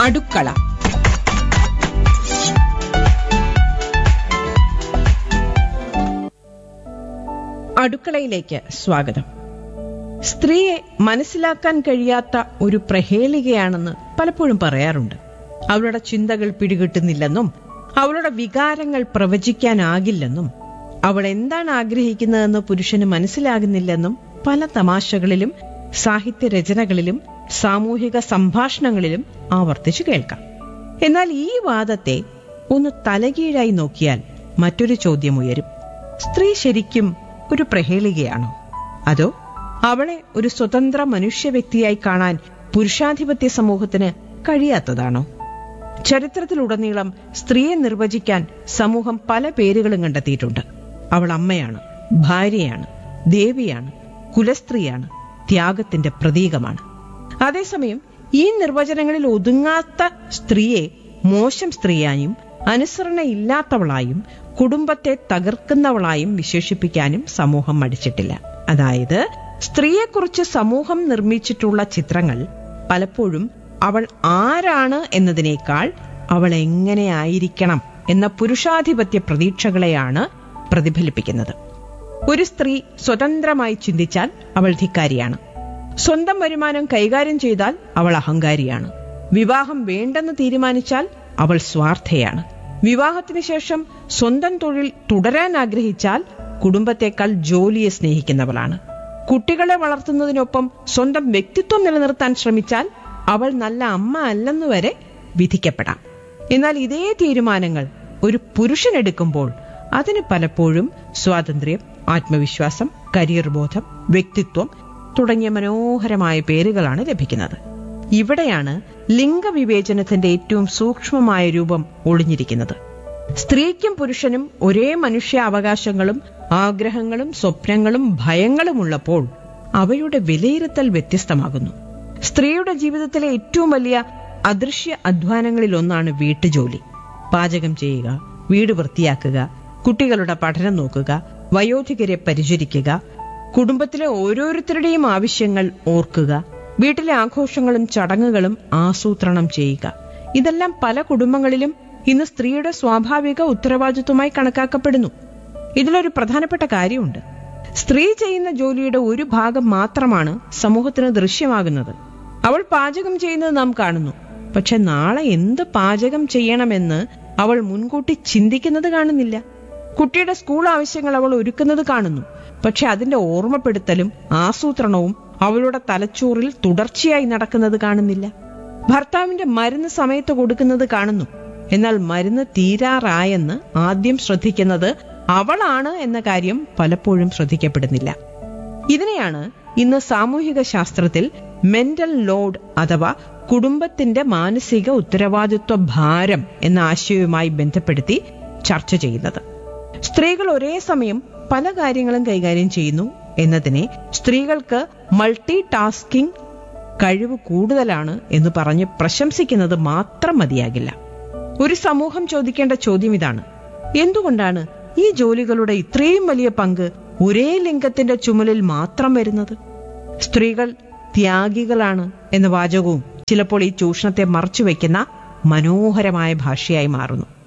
അടുക്കള അടുക്കളയിലേക്ക് സ്വാഗതം സ്ത്രീയെ മനസ്സിലാക്കാൻ കഴിയാത്ത ഒരു പ്രഹേളികയാണെന്ന് പലപ്പോഴും പറയാറുണ്ട് അവളുടെ ചിന്തകൾ പിടികിട്ടുന്നില്ലെന്നും അവളുടെ വികാരങ്ങൾ പ്രവചിക്കാനാകില്ലെന്നും അവൾ എന്താണ് ആഗ്രഹിക്കുന്നതെന്ന് പുരുഷന് മനസ്സിലാകുന്നില്ലെന്നും പല തമാശകളിലും സാഹിത്യ രചനകളിലും സാമൂഹിക സംഭാഷണങ്ങളിലും ആവർത്തിച്ചു കേൾക്കാം എന്നാൽ ഈ വാദത്തെ ഒന്ന് തലകീഴായി നോക്കിയാൽ മറ്റൊരു ചോദ്യം ഉയരും സ്ത്രീ ശരിക്കും ഒരു പ്രഹേളികയാണോ അതോ അവളെ ഒരു സ്വതന്ത്ര മനുഷ്യ വ്യക്തിയായി കാണാൻ പുരുഷാധിപത്യ സമൂഹത്തിന് കഴിയാത്തതാണോ ചരിത്രത്തിലുടനീളം സ്ത്രീയെ നിർവചിക്കാൻ സമൂഹം പല പേരുകളും കണ്ടെത്തിയിട്ടുണ്ട് അവൾ അമ്മയാണ് ഭാര്യയാണ് ദേവിയാണ് കുലസ്ത്രീയാണ് ത്യാഗത്തിന്റെ പ്രതീകമാണ് അതേസമയം ഈ നിർവചനങ്ങളിൽ ഒതുങ്ങാത്ത സ്ത്രീയെ മോശം സ്ത്രീയായും അനുസരണയില്ലാത്തവളായും കുടുംബത്തെ തകർക്കുന്നവളായും വിശേഷിപ്പിക്കാനും സമൂഹം മടിച്ചിട്ടില്ല അതായത് സ്ത്രീയെക്കുറിച്ച് സമൂഹം നിർമ്മിച്ചിട്ടുള്ള ചിത്രങ്ങൾ പലപ്പോഴും അവൾ ആരാണ് എന്നതിനേക്കാൾ അവൾ എങ്ങനെയായിരിക്കണം എന്ന പുരുഷാധിപത്യ പ്രതീക്ഷകളെയാണ് പ്രതിഫലിപ്പിക്കുന്നത് ഒരു സ്ത്രീ സ്വതന്ത്രമായി ചിന്തിച്ചാൽ അവൾ ധിക്കാരിയാണ് സ്വന്തം വരുമാനം കൈകാര്യം ചെയ്താൽ അവൾ അഹങ്കാരിയാണ് വിവാഹം വേണ്ടെന്ന് തീരുമാനിച്ചാൽ അവൾ സ്വാർത്ഥയാണ് വിവാഹത്തിന് ശേഷം സ്വന്തം തൊഴിൽ തുടരാൻ ആഗ്രഹിച്ചാൽ കുടുംബത്തെക്കാൾ ജോലിയെ സ്നേഹിക്കുന്നവളാണ് കുട്ടികളെ വളർത്തുന്നതിനൊപ്പം സ്വന്തം വ്യക്തിത്വം നിലനിർത്താൻ ശ്രമിച്ചാൽ അവൾ നല്ല അമ്മ അല്ലെന്ന് വരെ വിധിക്കപ്പെടാം എന്നാൽ ഇതേ തീരുമാനങ്ങൾ ഒരു പുരുഷൻ എടുക്കുമ്പോൾ അതിന് പലപ്പോഴും സ്വാതന്ത്ര്യം ആത്മവിശ്വാസം കരിയർ ബോധം വ്യക്തിത്വം തുടങ്ങിയ മനോഹരമായ പേരുകളാണ് ലഭിക്കുന്നത് ഇവിടെയാണ് ലിംഗവിവേചനത്തിന്റെ ഏറ്റവും സൂക്ഷ്മമായ രൂപം ഒളിഞ്ഞിരിക്കുന്നത് സ്ത്രീക്കും പുരുഷനും ഒരേ മനുഷ്യ അവകാശങ്ങളും ആഗ്രഹങ്ങളും സ്വപ്നങ്ങളും ഭയങ്ങളും ഉള്ളപ്പോൾ അവയുടെ വിലയിരുത്തൽ വ്യത്യസ്തമാകുന്നു സ്ത്രീയുടെ ജീവിതത്തിലെ ഏറ്റവും വലിയ അദൃശ്യ അധ്വാനങ്ങളിൽ ഒന്നാണ് വീട്ടുജോലി പാചകം ചെയ്യുക വീട് വൃത്തിയാക്കുക കുട്ടികളുടെ പഠനം നോക്കുക വയോധികരെ പരിചരിക്കുക കുടുംബത്തിലെ ഓരോരുത്തരുടെയും ആവശ്യങ്ങൾ ഓർക്കുക വീട്ടിലെ ആഘോഷങ്ങളും ചടങ്ങുകളും ആസൂത്രണം ചെയ്യുക ഇതെല്ലാം പല കുടുംബങ്ങളിലും ഇന്ന് സ്ത്രീയുടെ സ്വാഭാവിക ഉത്തരവാദിത്വമായി കണക്കാക്കപ്പെടുന്നു ഇതിലൊരു പ്രധാനപ്പെട്ട കാര്യമുണ്ട് സ്ത്രീ ചെയ്യുന്ന ജോലിയുടെ ഒരു ഭാഗം മാത്രമാണ് സമൂഹത്തിന് ദൃശ്യമാകുന്നത് അവൾ പാചകം ചെയ്യുന്നത് നാം കാണുന്നു പക്ഷെ നാളെ എന്ത് പാചകം ചെയ്യണമെന്ന് അവൾ മുൻകൂട്ടി ചിന്തിക്കുന്നത് കാണുന്നില്ല കുട്ടിയുടെ സ്കൂൾ ആവശ്യങ്ങൾ അവൾ ഒരുക്കുന്നത് കാണുന്നു പക്ഷെ അതിന്റെ ഓർമ്മപ്പെടുത്തലും ആസൂത്രണവും അവളുടെ തലച്ചോറിൽ തുടർച്ചയായി നടക്കുന്നത് കാണുന്നില്ല ഭർത്താവിന്റെ മരുന്ന് സമയത്ത് കൊടുക്കുന്നത് കാണുന്നു എന്നാൽ മരുന്ന് തീരാറായെന്ന് ആദ്യം ശ്രദ്ധിക്കുന്നത് അവളാണ് എന്ന കാര്യം പലപ്പോഴും ശ്രദ്ധിക്കപ്പെടുന്നില്ല ഇതിനെയാണ് ഇന്ന് സാമൂഹിക ശാസ്ത്രത്തിൽ മെന്റൽ ലോഡ് അഥവാ കുടുംബത്തിന്റെ മാനസിക ഉത്തരവാദിത്വ ഭാരം എന്ന ആശയവുമായി ബന്ധപ്പെടുത്തി ചർച്ച ചെയ്യുന്നത് സ്ത്രീകൾ ഒരേ സമയം പല കാര്യങ്ങളും കൈകാര്യം ചെയ്യുന്നു എന്നതിനെ സ്ത്രീകൾക്ക് മൾട്ടി ടാസ്കിംഗ് കഴിവ് കൂടുതലാണ് എന്ന് പറഞ്ഞ് പ്രശംസിക്കുന്നത് മാത്രം മതിയാകില്ല ഒരു സമൂഹം ചോദിക്കേണ്ട ചോദ്യം ഇതാണ് എന്തുകൊണ്ടാണ് ഈ ജോലികളുടെ ഇത്രയും വലിയ പങ്ക് ഒരേ ലിംഗത്തിന്റെ ചുമലിൽ മാത്രം വരുന്നത് സ്ത്രീകൾ ത്യാഗികളാണ് എന്ന വാചകവും ചിലപ്പോൾ ഈ ചൂഷണത്തെ മറച്ചുവെക്കുന്ന മനോഹരമായ ഭാഷയായി മാറുന്നു